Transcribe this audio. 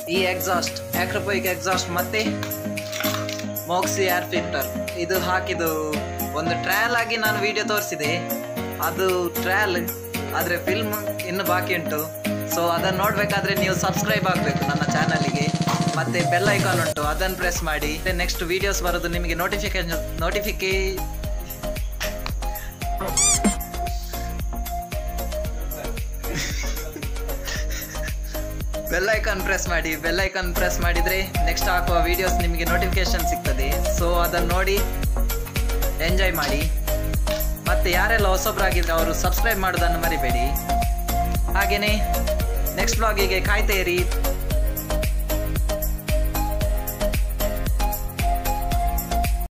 ಈ exhaust ಆಕ್ರೋಪೋಯಿಕ್ exhaust ಮತ್ತೆ ಮೋಕ್ಸಿ air filter ಇದು ಹಾಕಿದ್ದು ಒಂದು ಟ್ರಯಲ್ ಆಗಿ ನಾನು ವಿಡಿಯೋ ತೋರಿಸಿದೆ ಅದು ಟ್ರಯಲ್ ಆದರೆ ಫಿಲ್ಮ್ ಇನ್ನು ಬಾಕಿ ಉಂಟು ಸೊ ಅದನ್ನು ನೋಡಬೇಕಾದ್ರೆ ನೀವು ಸಬ್ಸ್ಕ್ರೈಬ್ ಆಗಬೇಕು ನನ್ನ ಚಾನಲಿಗೆ ಮತ್ತೆ ಬೆಲ್ ಐಕಾನ್ ಉಂಟು ಅದನ್ನು ಪ್ರೆಸ್ ಮಾಡಿ ನೆಕ್ಸ್ಟ್ ವಿಡಿಯೋಸ್ ಬರೋದು ನಿಮಗೆ ನೋಟಿಫಿಕೇಶನ್ ನೋಟಿಫಿಕೇ ಬೆಲ್ ಐಕಾನ್ ಪ್ರೆಸ್ ಮಾಡಿ ಬೆಲ್ ಐಕಾನ್ ಪ್ರೆಸ್ ಮಾಡಿದರೆ ನೆಕ್ಸ್ಟ್ ಹಾಕುವ ವಿಡಿಯೋಸ್ ನಿಮಗೆ ನೋಟಿಫಿಕೇಶನ್ ಸಿಗ್ತದೆ ಸೊ ಅದನ್ನು ನೋಡಿ ಎಂಜಾಯ್ ಮಾಡಿ ಮತ್ತೆ ಯಾರೆಲ್ಲ ಹೊಸಬ್ರಾಗಿದ್ರೆ ಅವರು ಸಬ್ಸ್ಕ್ರೈಬ್ ಮಾಡೋದನ್ನು ಮರಿಬೇಡಿ ಹಾಗೆಯೇ ನೆಕ್ಸ್ಟ್ ಬ್ಲಾಗಿಗೆ ಕಾಯ್ತಾ ಇರಿ